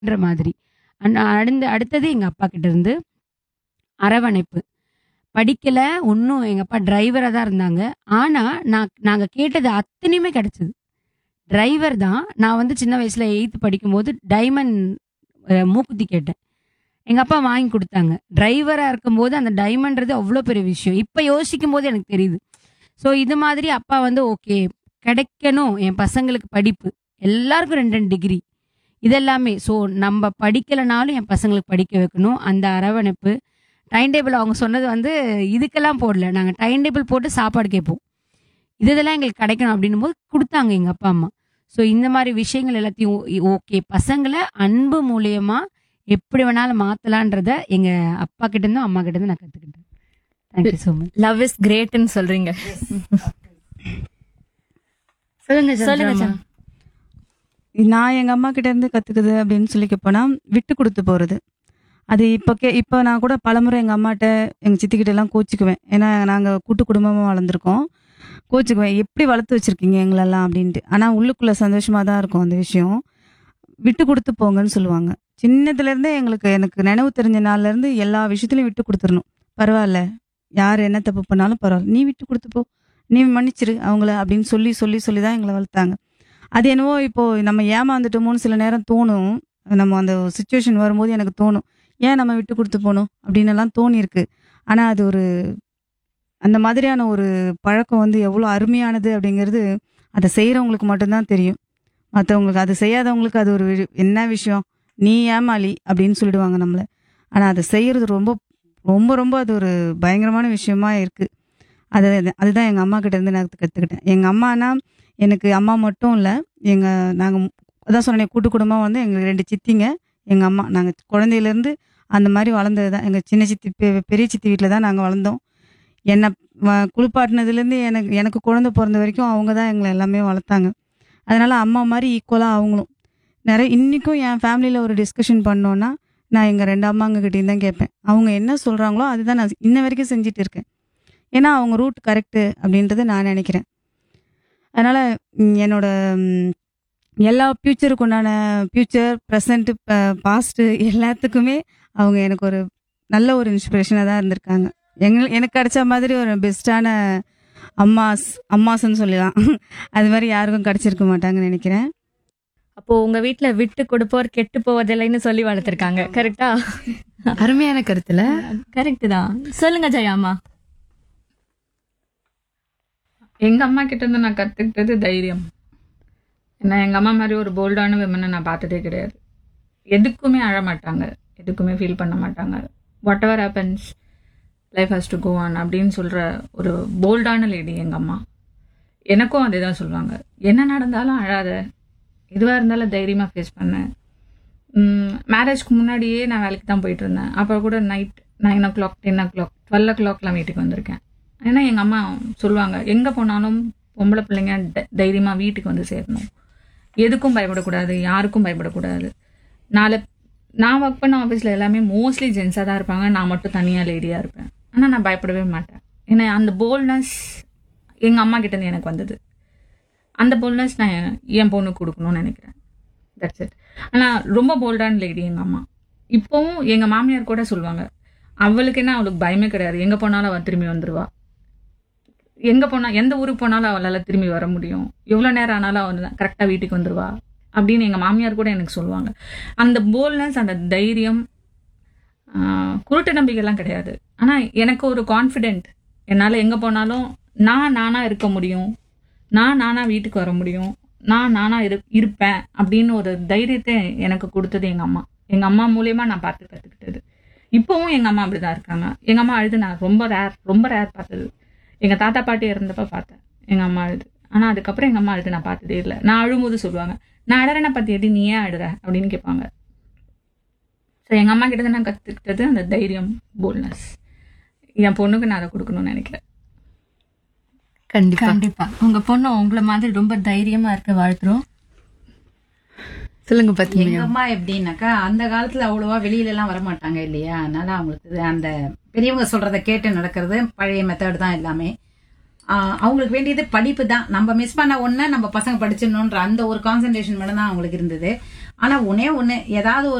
ன்ற மாதிரி. அன் அடுந்த அடுத்தது எங்க அப்பா கிட்ட இருந்து அரவணைப்பு. படிக்கல, ஒண்ணும் எங்க அப்பா டிரைவரா தான் இருந்தாங்க. ஆனா, நான் நாங்க கேட்டது அத்தனையுமே கிடைச்சது. டிரைவர் தான். நான் வந்து சின்ன வயசுல 8த் படிக்கும்போது டைமண்ட் அ மூக்குத்தி கேட்டேன். எங்க அப்பா வாங்கி குடுத்தாங்க. டிரைவரா இருக்கும்போது அந்த டைமண்ட்றது அவ்ளோ பெரிய விஷயம். இப்ப யோசிக்கும்போது எனக்கு தெரியுது. ஸோ இது மாதிரி அப்பா வந்து ஓகே கிடைக்கணும் என் பசங்களுக்கு படிப்பு. எல்லாருக்கும் 2, 2 டிகிரி. இதெல்லாமே. ஸோ நம்ப படிக்கலனாலும் என் பசங்களுக்கு படிக்க வைக்கணும். அந்த அரவணைப்பு. டைம் டேபிள் அவங்க சொன்னது வந்து இதுக்கெல்லாம் போடல. நாங்க டைம் டேபிள் போட்டு சாப்பாடு கேட்போம். இது இதெல்லாம் எங்களுக்கு கிடைக்கணும் அப்டின்னும்போது குடுத்தாங்க எங்க அப்பா, அம்மா. ஸோ இந்த மாரி விஷயங்கள் எல்லாத்தையும் ஓகே பசங்கள அன்பு மூலியமா எப்படி வேணாலும் மாத்தலான்றத எங்க அப்பா கிட்ட இருந்தும், அம்மா கிட்ட இருந்தும் நான் கத்துக்கிட்டேன். Thank you so much. Love is கிரேட்ன்னு சொல்றீங்க. சொல்லுங்க சொல்லுங்க சந்திரம்மா. சந்திரம்மா. நான் எங்க அம்மா கிட்ட இருந்து கத்துக்குது அப்படின்னு சொல்லி போனா விட்டு கொடுத்து போறது. அது இப்ப கே இப்ப நான் கூட பலமுறை எங்க அம்மாட்ட, எங்க சித்திக்கிட்ட எல்லாம் கோச்சுக்குவேன். ஏன்னா நாங்க கூட்டு குடும்பமா வளர்ந்துருக்கோம். கோச்சுக்குவேன். எப்படி வளர்த்து வச்சிருக்கீங்க எங்களெல்லாம் அப்படின்ட்டு. ஆனா உள்ளுக்குள்ள சந்தோஷமா தான் இருக்கும் அந்த விஷயம். விட்டு கொடுத்து போங்கன்னு சொல்லுவாங்க. சின்னதுல இருந்தே எங்களுக்கு எனக்கு நினைவு தெரிஞ்ச நாள்ல இருந்து எல்லா விஷயத்திலயும் விட்டு கொடுத்துறணும். பரவாயில்ல. யார் என்ன தப்பு பண்ணாலும் பரவாயில்ல. நீ விட்டு கொடுத்து போ. நீ மன்னிச்சிரு அவங்கள அப்படின்னு சொல்லி சொல்லி சொல்லி தான் எங்கள வளர்த்தாங்க. அது என்னவோ இப்போ நம்ம ஏமாந்துட்டோமோன்னு சில நேரம் தோணும். நம்ம அந்த சிச்சுவேஷன் வரும்போது எனக்கு தோணும். ஏன் நம்ம விட்டு கொடுத்து போணும் அப்படின்னு எல்லாம் தோணியிருக்கு. ஆனா அது ஒரு அந்த மாதிரியான ஒரு பழக்கம் வந்து எவ்வளோ அருமையானது அப்படிங்கிறது அதை செய்யறவங்களுக்கு மட்டும்தான் தெரியும். மத்தவங்களுக்கு அது செய்யாதவங்களுக்கு அது ஒரு வி- என்ன விஷயம் நீ ஏமாளி அப்படின்னு சொல்லிடுவாங்க நம்மள. ஆனா அதை செய்யறது ரொம்ப ரொம்ப ரொம்ப அது ஒரு பயங்கரமான விஷயமா இருக்கு. அது அதுதான் எங்க அம்மா கிட்ட இருந்து நான் கத்துக்கிட்டேன். எங்க அம்மானா எனக்கு அம்மா மட்டும் இல்ல. எங்க நாங்க மு- அதான் சொன்னேனே கூட்டு குடும்பமா வந்து எங்க 2 சித்திங்க, எங்க அம்மா. நாங்க குழந்தையில இருந்து அந்த மாதிரி வளர்ந்தது தான். எங்க சின்ன சித்தி பெ- பெரிய சித்தி வீட்ல தான் நாங்க வளர்ந்தோம். என்ன வ- குளிப்பாட்டினதுல இருந்து எனக்கு எனக்கு குழந்தை பிறந்த வரைக்கும் அவங்க தான் எங்களை எல்லாமே வளர்த்தாங்க. அதனால அம்மா மாதிரி ஈக்குவலா அவங்களும். நிறைய இன்னைக்கும் என் ஃபேமிலியில ஒரு டிஸ்கஷன் பண்ணோம்னா நான் எங்க 2 அம்மாங்க கிட்டயும் தான் கேட்பேன். அவங்க என்ன சொல்றாங்களோ அதுதான் நான் இன்ன வரைக்கும் செஞ்சுட்டு இருக்கேன். ஏன்னா அவங்க ரூட் கரெக்ட் அப்படின்றது நான் நினைக்கிறேன். அதனால ம், என்னோட ம், எல்லா ஃபியூச்சருக்கு உண்டான ஃபியூச்சர், ப்ரெசென்ட், பாஸ்ட் எல்லாத்துக்குமே அவங்க எனக்கு ஒரு நல்ல ஒரு இன்ஸ்பிரேஷனா தான் இருந்திருக்காங்க. எங்க எனக்கு கிடைச்ச மாதிரி ஒரு பெஸ்ட்டான அம்மாஸ் அம்மாஸ்ன்னு சொல்லலாம். அது மாதிரி யாருக்கும் கிடைச்சிருக்க மாட்டாங்கன்னு நினைக்கிறேன். அப்போ உங்க வீட்ல விட்டு கொடுப்போர் கெட்டு போவதில்லைன்னு சொல்லி வளர்த்திருக்காங்க. கரெக்ட்டா? அருமையான கருத்துல கரெக்ட் தான். சொல்லுங்க ஜெயாம்மா. எங்க அம்மா கிட்ட இருந்து நான் கத்துக்கிட்டது தைரியம் ஏன்னா எங்க அம்மா மாதிரி ஒரு போல்டான விமனை நான் பார்த்ததே கிடையாது எதுக்குமே அழ மாட்டாங்க எதுக்குமே ஃபீல் பண்ண மாட்டாங்க whatever happens life has to go on அப்படின்னு சொல்ற ஒரு போல்டான லேடி எங்க அம்மா எனக்கும் அதே தான் சொல்லுவாங்க என்ன நடந்தாலும் அழாத எதுவாக இருந்தாலும் தைரியமாக ஃபேஸ் பண்ண மேரேஜ்க்கு முன்னாடியே நான் வேலைக்கு தான் போயிட்டு இருந்தேன் அப்போ கூட night nine o'clock ten o'clock twelve ஓ கிளாக்லாம் வீட்டுக்கு வந்திருக்கேன் ஏன்னா எங்கள் அம்மா சொல்லுவாங்க எங்கே போனாலும் பொம்பளை பிள்ளைங்க த- தைரியமா வீட்டுக்கு வந்து சேரணும் எதுக்கும் பயப்படக்கூடாது யாருக்கும் பயப்படக்கூடாது நாளை நான் ஒர்க் பண்ண ஆஃபீஸில் எல்லாமே மோஸ்ட்லி ஜென்ஸாக தான் இருப்பாங்க நான் மட்டும் தனியாக லேடியாக இருப்பேன் ஆனால் நான் பயப்படவே மாட்டேன் ஏன்னா அந்த போல்ட்னஸ் எங்கள் அம்மா கிட்டேருந்து எனக்கு வந்தது அந்த போல்ட்னஸ் நான் என் என் பொண்ணுக்கு கொடுக்கணும்னு நினைக்கிறேன் தட்ஸ் இட் ஆனால் ரொம்ப போல்டான லேடி எங்கள் அம்மா இப்போவும் எங்கள் மாமியார் கூட சொல்லுவாங்க அவளுக்கு என்ன அவளுக்கு பயமே கிடையாது எங்கே போனாலும் அவள் திரும்பி வந்துடுவா எங்கே போனால் எந்த ஊருக்கு போனாலும் அவளால் திரும்பி வர முடியும் எவ்வளோ நேரம் ஆனாலும் அவள் கரெக்டாக வீட்டுக்கு வந்துடுவா அப்படின்னு எங்கள் மாமியார் கூட எனக்கு சொல்லுவாங்க அந்த போல்ட்னஸ் அந்த தைரியம் ஆஹ், குருட்டு நம்பிக்கைலாம் கிடையாது ஆனால் எனக்கு ஒரு கான்ஃபிடென்ட் என்னால் எங்கே போனாலும் நான் நானாக இருக்க முடியும் நான் நானாக வீட்டுக்கு வர முடியும் நான் நானாக இரு இருப்பேன் அப்படின்னு ஒரு தைரியத்தை எனக்கு கொடுத்தது எங்கள் அம்மா எங்கள் அம்மா மூலியமாக நான் பார்த்து கற்றுக்கிட்டது இப்போவும் எங்கள் அம்மா அப்படி தான் இருக்காங்க எங்கள் அம்மா அழுது நான் ரொம்ப ரேர் ரொம்ப ரேர் பார்த்தது எங்கள் தாத்தா பாட்டி இறந்தப்ப பார்த்தேன் எங்கள் அம்மா அழுது ஆனால் அதுக்கப்புறம் எங்கள் அம்மா அழுது நான் பார்த்ததே இல்லை நான் அழும்போது சொல்லுவாங்க நான் அழறேனை பற்றி எடி நீ ஏன் அழுற அப்படின்னு கேட்பாங்க ஸோ எங்கள் அம்மா கிட்ட நான் கற்றுக்கிட்டது அந்த தைரியம் போல்ட்னஸ் என் பொண்ணுக்கு நான் அதை கொடுக்கணும்னு நினைக்கிறேன் கண்டிப்பா கண்டிப்பா. உங்க பொண்ணு உங்கள மாதிரி ரொம்ப தைரியமா இருக்க வாழ்த்துறோம். சொல்லுங்க எங்க பாத்தீங்க அம்மா எப்படின்னாக்கா அந்த காலத்துல அவ்வளவா வெளியில எல்லாம் வரமாட்டாங்க இல்லையா அதனால அவங்களுக்கு இது அந்த பெரியவங்க சொல்றத கேட்டு நடக்கிறது பழைய மெத்தட் தான் எல்லாமே ஆஹ் அவங்களுக்கு வேண்டியது படிப்பு தான் நம்ம மிஸ் பண்ண ஒண்ணு நம்ம பசங்க படிச்சிடணுன்ற அந்த ஒரு கான்சென்ட்ரேஷன் மட்டும் தான் அவங்களுக்கு இருந்தது ஆனா ஒன்னே ஒண்ணு ஏதாவது ஒரு